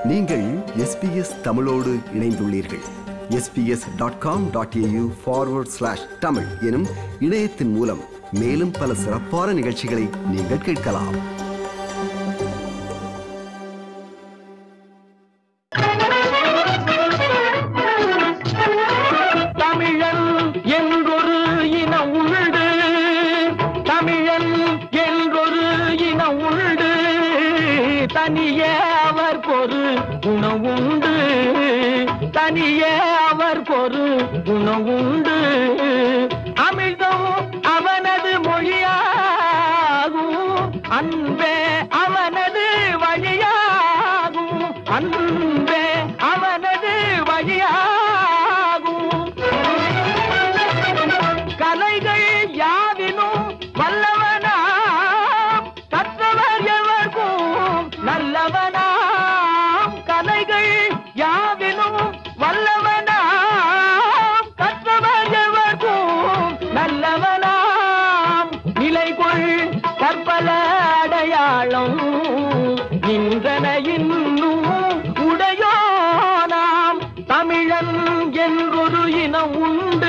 நீங்கள் எஸ்பிஎஸ் தமிழோடு இணைந்துள்ளீர்கள் SBS dot com dot AU forward slash Tamil எனும் இணையத்தின் மூலம் மேலும் பல சிறப்பான நிகழ்ச்சிகளை நீங்கள் கேட்கலாம் தமிழன் என்றொரு இனம் உண்டு தமிழன் என்றொரு இனம் உண்டு தனியே அவர் பொரு குணவுண்டு தனியே அவர் பொரு குணவுண்டு அமிழ்தம் அவனது மொழியாகும் அன்பே அவனது வழியாகும் அன்பே அவனது வழியாகும் கலைகள் யாவினும் வல்லவனாம் கற்றவர் எவர்க்கும் நல்லவனாம் கலைகள் யாவினும் வல்லவனாம் கற்றவர் எவர்க்கும் நல்லவனாம் நிலை கொள் கற்பல அடையாளம் இன்றன இன்னும் உடையோனாம் தமிழன் என்றொரு இனம் உண்டு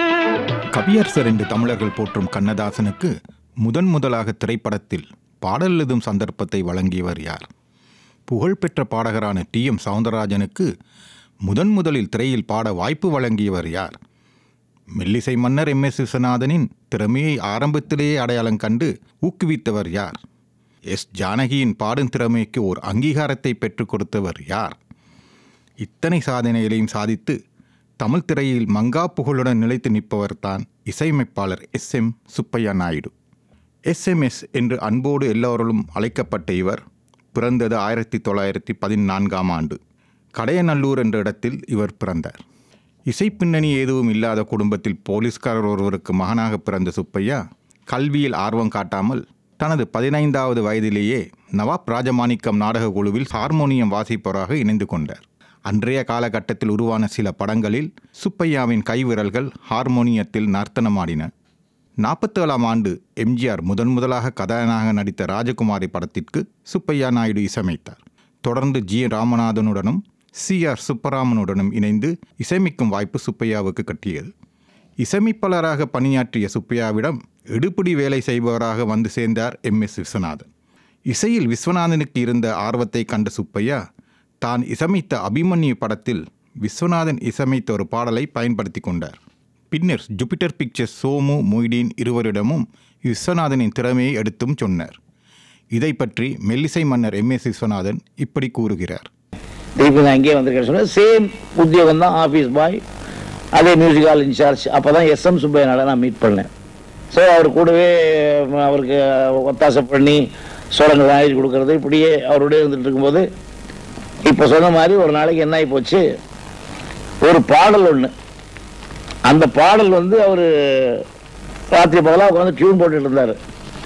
கவியரசர் என்று தமிழர்கள் போற்றும் கண்ணதாசனுக்கு முதன் முதலாக திரைப்படத்தில் பாடல் எழுதும் சந்தர்ப்பத்தை வழங்கியவர் யார் புகழ்பெற்ற பாடகரான டி எம் சவுந்தரராஜனுக்கு முதன் முதலில் திரையில் பாட வாய்ப்பு வழங்கியவர் யார் மெல்லிசை மன்னர் எம் எஸ் விஸ்வநாதனின் திறமையை ஆரம்பத்திலேயே அடையாளம் கண்டு ஊக்குவித்தவர் யார் எஸ் ஜானகியின் பாடும் திறமைக்கு ஓர் அங்கீகாரத்தை பெற்றுக் கொடுத்தவர் யார் இத்தனை சாதனைகளையும் சாதித்து தமிழ் திரையில் மங்கா புகழுடன் நிலைத்து நிற்பவர்தான் இசையமைப்பாளர் S M Subbaiah Naidu SMS என்று அன்போடு எல்லோரும் அழைக்கப்பட்ட இவர் பிறந்தது ஆயிரத்தி தொள்ளாயிரத்தி பதினான்காம் ஆண்டு கடையநல்லூர் என்ற இடத்தில் இவர் பிறந்தார் இசை பின்னணி எதுவும் இல்லாத குடும்பத்தில் போலீஸ்காரர் ஒருவருக்கு மகனாக பிறந்த சுப்பையா கல்வியில் ஆர்வம் காட்டாமல் தனது பதினைந்தாவது வயதிலேயே நவாப் ராஜமாணிக்கம் நாடக குழுவில் ஹார்மோனியம் வாசிப்பவராக இணைந்து கொண்டார் அன்றைய காலகட்டத்தில் உருவான சில படங்களில் சுப்பையாவின் கைவிரல்கள் ஹார்மோனியத்தில் நர்த்தனமாடின நாற்பத்தேழாம் ஆண்டு எம்ஜிஆர் முதன் முதலாக கதாநாயக நடித்த ராஜகுமாரி படத்திற்கு சுப்பையா நாயுடு இசையமைத்தார் தொடர்ந்து ஜி ராமநாதனுடனும் சி ஆர் சுப்பராமனுடனும் இணைந்து இசையமைக்கும் வாய்ப்பு சுப்பையாவுக்கு கட்டியது இசையமைப்பாளராக பணியாற்றிய சுப்பையாவிடம் எடுபிடி வேலை செய்பவராக வந்து சேர்ந்தார் எம் எஸ் விஸ்வநாதன் இசையில் விஸ்வநாதனுக்கு இருந்த ஆர்வத்தை கண்ட சுப்பையா தான் இசையமைத்த அபிமன்யு படத்தில் விஸ்வநாதன் இசையமைத்த ஒரு பாடலை பயன்படுத்தி கொண்டார் பின்னர் ஜூபிட்டர் பிக்சர்ஸ் சோமு மொய்டீன் இருவரிடமும் விஸ்வநாதனின் திறமையை எடுத்தும் சொன்னார் இதை பற்றி மெல்லிசை மன்னர் எம் எஸ் விஸ்வநாதன் இப்படி கூறுகிறார் திருப்பி நான் இங்கே வந்திருக்கேன் சொன்னேன் சேம் உத்தியோகம் தான் ஆஃபீஸ் பாய் அதே மியூசிக் ஹால் இன்சார்ஜ் அப்போ தான் எஸ்எம் சுப்பையனால நான் மீட் பண்ணேன் ஸோ அவர் கூடவே ம், அவருக்கு ஒத்தாசை பண்ணி சோழங்கள் எழுதி கொடுக்கறது இப்படியே அவரோடய இருந்துட்டு இருக்கும்போது இப்போ சொன்ன மாதிரி ஒரு நாளைக்கு என்ன ஆகி போச்சு ஒரு பாடல் ஒன்று அந்த பாடல் வந்து அவர் ராத்திரி பகலாக உட்காந்து டியூன் போட்டுட்டு இருந்தார்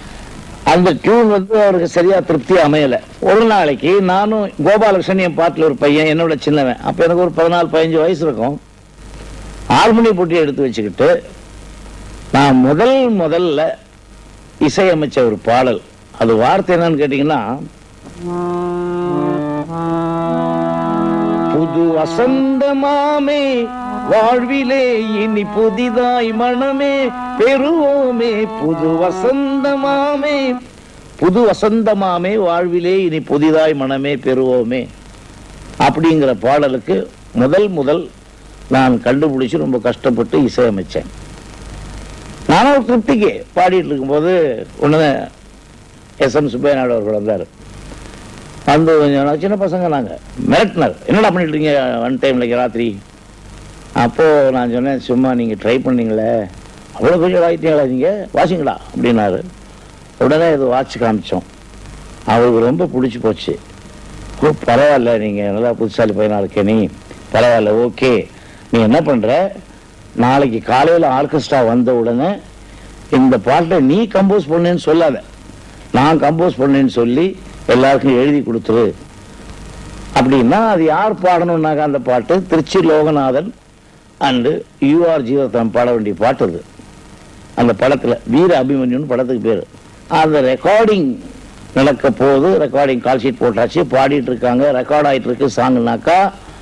அந்த டியூன் வந்து அவருக்கு சரியா திருப்தி அமையல ஒரு நாளைக்கு நானும் கோபாலகிருஷ்ணன் என் பாட்டில் ஒரு பையன் என்னோட சின்னவன் அப்ப எனக்கு ஒரு பதினாலு பதினஞ்சு வயசு இருக்கும் ஹார்மோனி போட்டி எடுத்து வச்சுக்கிட்டு நான் முதல் முதல்ல இசையமைச்ச ஒரு பாடல் அது வார்த்தை என்னன்னு கேட்டீங்கன்னா புது வசந்தமாமே வாழ்விலே இனி புதிதாய் மனமே பெறுவோமே புது வசந்தமாமே புது வசந்தமாமே வாழ்விலே இனி புதிதாய் மனமே பெறுவோமே அப்படிங்கிற பாடலுக்கு முதல் முதல் நான் கண்டுபிடிச்சு ரொம்ப கஷ்டப்பட்டு இசையமைச்சேன் நானும் ஒரு திருப்திக்கு பாடிட்டு இருக்கும்போது ஒன்று எஸ் எம் சுப்பையநாடு அவர்கள் வந்தார் வந்து கொஞ்சம் சின்ன பசங்க நாங்கள் மிரட்டினார் என்னடா பண்ணிட்டு இருக்கீங்க ஒன் டைம்ல ராத்திரி அப்போது நான் சொன்னேன் சும்மா நீங்கள் ட்ரை பண்ணீங்களே அவ்வளோ கொஞ்சம் வாய்த்தீங்களா நீங்கள் வாசிங்களா அப்படின்னாரு உடனே இது வாட்ச் காமிச்சோம் அவருக்கு ரொம்ப பிடிச்சி போச்சு ஓ பரவாயில்ல நீங்கள் நல்லா புதுசாலி பையனாக இருக்கே நீ பரவாயில்ல ஓகே நீ என்ன பண்ணுற நாளைக்கு காலையில் ஆர்கெஸ்ட்ரா வந்த உடனே இந்த பாட்டை நீ கம்போஸ் பண்ணுன்னு சொல்லாத நான் கம்போஸ் பண்ணேன்னு சொல்லி எல்லாருக்கும் எழுதி கொடுத்துரு அப்படின்னா அது யார் பாடணும்னாக்க அந்த பாட்டு திருச்சி லோகநாதன் அண்டு யூஆர் ஜீவரத்னம் பாட வேண்டிய பாட்டு அது அந்த படத்தில் வீர அபிமன்யுன்னு படத்துக்கு பேர் அந்த ரெக்கார்டிங் நடக்க போகுது ரெக்கார்டிங் கால் ஷீட் போட்டாச்சு பாடிட்டு இருக்காங்க ரெக்கார்ட் ஆயிட்டு இருக்கு சாங்னாக்கா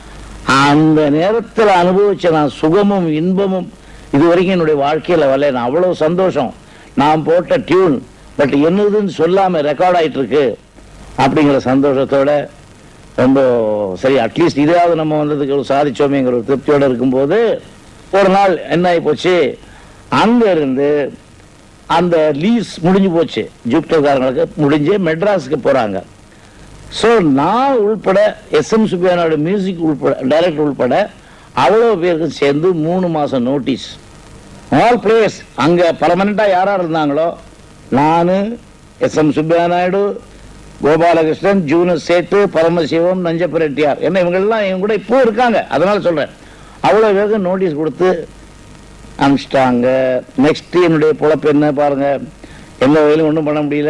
அந்த நேரத்தில் அனுபவிச்ச நான் சுகமும் இன்பமும் இது வரைக்கும் என்னுடைய வாழ்க்கையில வரல நான் அவ்வளவு சந்தோஷம் நான் போட்ட டியூன் பட் என்னதுன்னு சொல்லாம ரெக்கார்ட் ஆயிட்டு இருக்கு அப்படிங்கிற சந்தோஷத்தோட ரொம்ப சரி அட்லீஸ்ட் இதையாவது நம்ம வந்ததுக்கு ஒரு சாதிச்சோமேங்கிற ஒரு திருப்தியோட இருக்கும்போது ஒரு நாள் என்ன ஆகி போச்சு அங்க இருந்து அந்த லீஸ் முடிஞ்சு போச்சு ஜூப்டர்காரங்களுக்கு முடிஞ்சு மெட்ராஸுக்கு போறாங்க ஸோ நான் உள்பட எஸ் எம் சுப்பியானோட மியூசிக் உள்பட டைரக்டர் உள்பட அவ்வளோ பேருக்கு சேர்ந்து மூணு மாசம் நோட்டீஸ் ஆல் பிளேயர்ஸ் அங்க பர்மனண்டா யாரா இருந்தாங்களோ நான் எஸ் எம் சுப்பியா நாயுடு கோபாலகிருஷ்ணன் ஜூனஸ் சேட்டு பரமசிவம் நஞ்சப்ப ரெட்டியார் என்ன இவங்கெல்லாம் இவங்க கூட இப்போ இருக்காங்க அதனால சொல்றேன் அவ்வளோ பேருக்கு நோட்டீஸ் கொடுத்து அனுப்பிச்சிட்டாங்க நெக்ஸ்ட் என்னுடைய பொழப்பு என்ன பாருங்க எந்த வகையிலும் ஒன்றும் பண்ண முடியல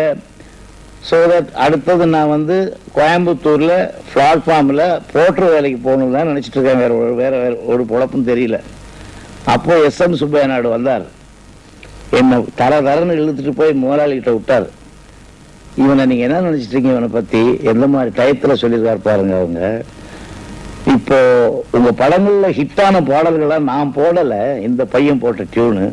ஸோ தட் அடுத்தது நான் வந்து கோயம்புத்தூர்ல பிளாட்ஃபார்மில் போட்டர் வேலைக்கு போகணும்னு தான் நினச்சிட்டு இருக்கேன் வேற ஒரு வேற வேற ஒரு பொழப்பும் தெரியல அப்போ எஸ் எம் சுப்பையா நாயுடு வந்தார் என்னை தர தரன்னு இழுத்துட்டு போய் முதலாளிகிட்ட விட்டார் இவனை நீங்க என்ன நினைச்சிட்டு இருக்கீங்க இவனை பத்தி எந்த மாதிரி டயத்துல சொல்லியிருக்காரு பாருங்க அவங்க இப்போ உங்க படங்கள்ல ஹிட்டான பாடல்களை நான் போடல இந்த பையன் போட்ட டியூனு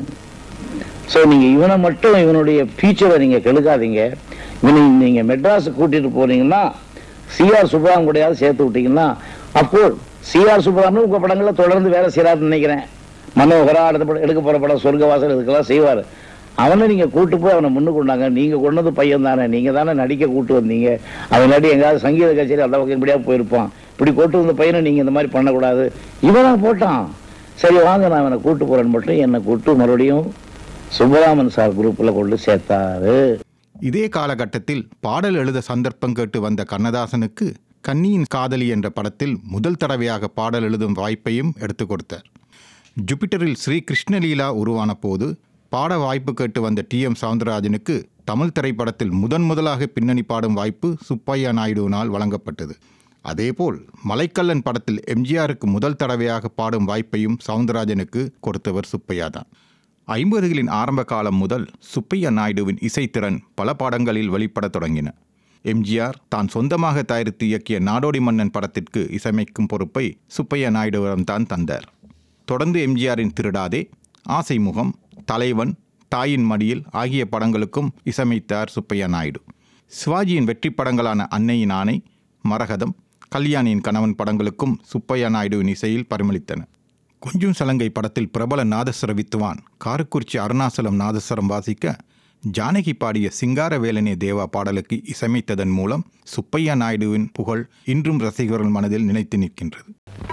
ஸோ நீங்க இவனை மட்டும் இவனுடைய ஃபியூச்சரை நீங்க கெடுக்காதீங்க இவனை நீங்க மெட்ராஸ் கூட்டிட்டு போனீங்கன்னா சிஆர் சுப்ராம் கூடயாவது சேர்த்து விட்டீங்கன்னா அப்கோர்ஸ் சிஆர் சுப்ராம் உங்க படங்கள்ல தொடர்ந்து வேலை செய்யறாருன்னு நினைக்கிறேன் மனோகரா அடுத்த படம் எடுக்க போற படம் சொர்க்கவாசல் இதுக்கெல்லாம் செய்வார் அவனை நீங்க கூட்டு போய் அவனை முன்னு கொண்டாங்க நீங்க கொண்டது பையன் தானே நீங்க தானே நடிக்க கூட்டு வந்தீங்க அவனாடி எங்காவது சங்கீத கச்சேரி அந்த பக்கம் இப்படியா போயிருப்பான் இப்படி கூட்டு வந்த பையனை நீங்க இந்த மாதிரி பண்ணக்கூடாது இவனா போட்டான் சரி வாங்க நான் அவனை கூட்டு போறேன்னு மட்டும் என்னை கூட்டு மறுபடியும் சுப்பராமன் சார் குரூப்ல கொண்டு சேர்த்தாரு இதே காலகட்டத்தில் பாடல் எழுத சந்தர்ப்பம் கேட்டு வந்த கண்ணதாசனுக்கு கன்னியின் காதலி என்ற படத்தில் முதல் தடவையாக பாடல் எழுதும் வாய்ப்பையும் எடுத்துக் கொடுத்தார் ஜூபிட்டரில் ஸ்ரீ கிருஷ்ணலீலா உருவான போது பாட வாய்ப்பு கேட்டு வந்த டி எம் சவுந்தரராஜனுக்கு தமிழ் திரைப்படத்தில் முதன் முதலாக பின்னணி பாடும் வாய்ப்பு சுப்பையா நாயுடுவினால் வழங்கப்பட்டது அதேபோல் மலைக்கல்லன் படத்தில் எம்ஜிஆருக்கு முதல் தடவையாக பாடும் வாய்ப்பையும் சவுந்தரராஜனுக்கு கொடுத்தவர் சுப்பையா தான் ஐம்பதுகளின் ஆரம்ப காலம் முதல் சுப்பையா நாயுடுவின் இசைத்திறன் பல படங்களில் வெளிப்படத் தொடங்கின எம்ஜிஆர் தான் சொந்தமாக தயாரித்து இயக்கிய நாடோடி மன்னன் படத்திற்கு இசையமைக்கும் பொறுப்பை சுப்பையா நாயுடுவிடம்தான் தந்தார் தொடர்ந்து எம்ஜிஆரின் திருடாதே ஆசை முகம் தலைவன் தாயின் மடியில் ஆகிய படங்களுக்கும் இசையமைத்தார் சுப்பையா நாயுடு சிவாஜியின் வெற்றி படங்களான அன்னையின் ஆணை மரகதம் கல்யாணியின் கணவன் படங்களுக்கும் சுப்பையா நாயுடுவின் இசையில் பரிமளித்தன கொஞ்சம் சலங்கை படத்தில் பிரபல நாதஸ்வர வித்துவான் காரக்குறிச்சி அருணாசலம் நாதஸ்வரம் வாசிக்க ஜானகி பாடிய சிங்காரவேலனே தேவா பாடலுக்கு இசையமைத்ததன் மூலம் சுப்பையா நாயுடுவின் புகழ் இன்றும் ரசிகர்கள் மனதில் நினைத்து நிற்கின்றது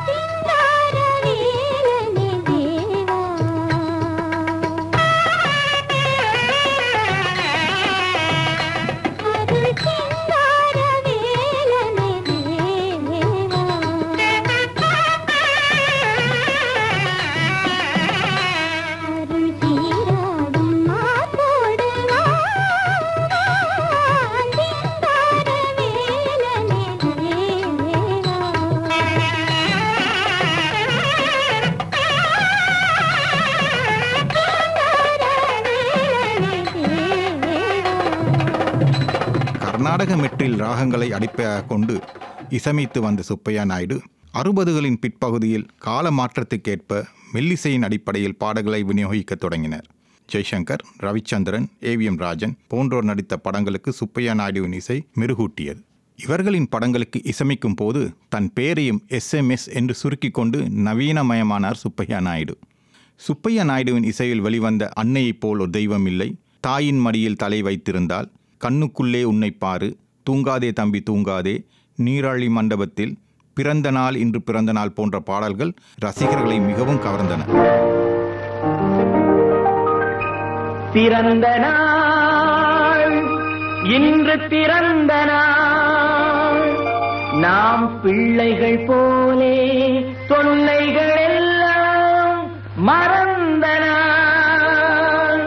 சிங்காரவேலனே தேவா அருள் சிங்காரவேலனே தேவா அருள் தீராடும் மாற்றோடு நான் சிங்காரவேலனே கர்நாடக மெட்டில் ராகங்களை அடிப்படையாக கொண்டு இசையமைத்து வந்த சுப்பையா நாயுடு அறுபதுகளின் பிற்பகுதியில் கால மாற்றத்துக்கேற்ப மெல்லிசையின் அடிப்படையில் பாடல்களை விநியோகிக்கத் தொடங்கினர் ஜெய்சங்கர் ரவிச்சந்திரன் ஏவிஎம் ராஜன் போன்றோர் நடித்த படங்களுக்கு சுப்பையா நாயுடுவின் இசை மெருகூட்டியது இவர்களின் படங்களுக்கு இசைமிக்கும் போது தன் பெயரையும் எஸ்எம்எஸ் என்று சுருக்கிக் கொண்டு நவீனமயமானார் சுப்பையா நாயுடு சுப்பையா நாயுடுவின் இசையில் வெளிவந்த அன்னையைப் போல் ஒரு தெய்வம் இல்லை தாயின் மடியில் தலை வைத்திருந்தால் கண்ணுக்குள்ளே உன்னை பாரு தூங்காதே தம்பி தூங்காதே நீராழி மண்டபத்தில் பிறந்த நாள் இன்று பிறந்த நாள் போன்ற பாடல்கள் ரசிகர்களை மிகவும் கவர்ந்தன பிறந்த நாள் இன்று பிறந்த நாள் நாம் பிள்ளைகள் போலே தொல்லைகள் எல்லாம் மறந்த நாள்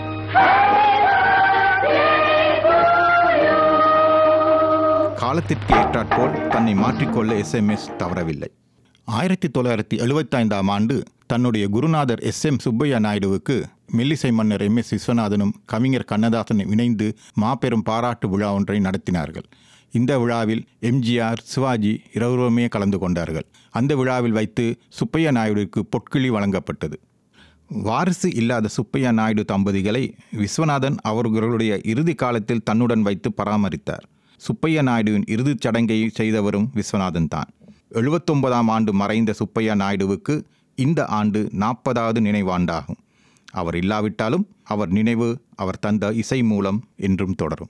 காலத்திற்கு ஏற்றாற்போல் தன்னை மாற்றிக்கொள்ள எஸ்எம்எஸ் தவறவில்லை ஆயிரத்தி தொள்ளாயிரத்தி எழுபத்தைந்தாம் ஆண்டு தன்னுடைய குருநாதர் எஸ் எம் சுப்பையா நாயுடுவுக்கு மெல்லிசை மன்னர் எம் எஸ் விஸ்வநாதனும் கவிஞர் கண்ணதாசனும் இணைந்து மாபெரும் பாராட்டு விழா ஒன்றை நடத்தினார்கள் இந்த விழாவில் எம்ஜிஆர் சிவாஜி இருவருமே கலந்து கொண்டார்கள் அந்த விழாவில் வைத்து சுப்பையா நாயுடுவுக்கு பொற்கிழி வழங்கப்பட்டது வாரிசு இல்லாத சுப்பையா நாயுடு தம்பதிகளை விஸ்வநாதன் அவர்களுடைய இறுதி காலத்தில் தன்னுடன் வைத்து பராமரித்தார் சுப்பையா நாயுடுவின் இறுதிச் சடங்கை செய்தவரும் விஸ்வநாதன் தான் எழுபத்தொன்பதாம் ஆண்டு மறைந்த சுப்பையா நாயுடுவுக்கு இந்த ஆண்டு நாற்பதாவது நினைவாண்டாகும் அவர் இல்லாவிட்டாலும் அவர் நினைவு அவர் தந்த இசை மூலம் என்றும் தொடரும்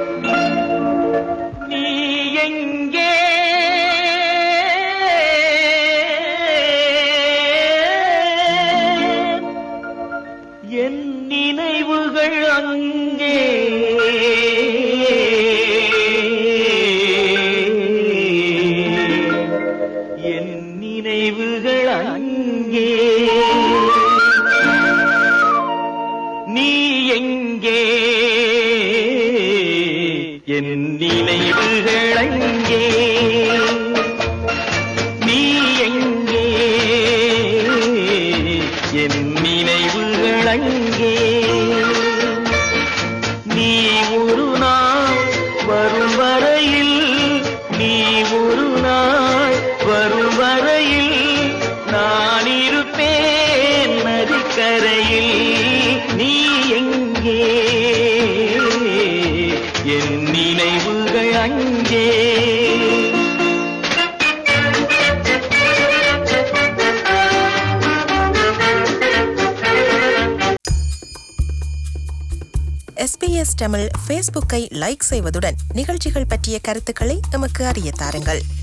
நீ எங்கே என் நினைவுகள் அங்கே என் நினைவுகள் அங்கே நீ எங்கே என் நினைவுகள் அங்கே நீ எங்கே என் நினைவுகள் அங்கே நீ ஒரு நாள் வரும் வரையில் நீ ஒரு நாள் வரும் வரையில் நான் இருப்பேன் நதிக்கரையில் நீ எங்கே என் நினைவுகள் அங்கே எஸ்பிஎஸ் தமிழ் ஃபேஸ்புக்கை லைக் செய்வதுடன் நிகழ்ச்சிகள் பற்றிய கருத்துக்களை எமக்கு அறிய தாருங்கள்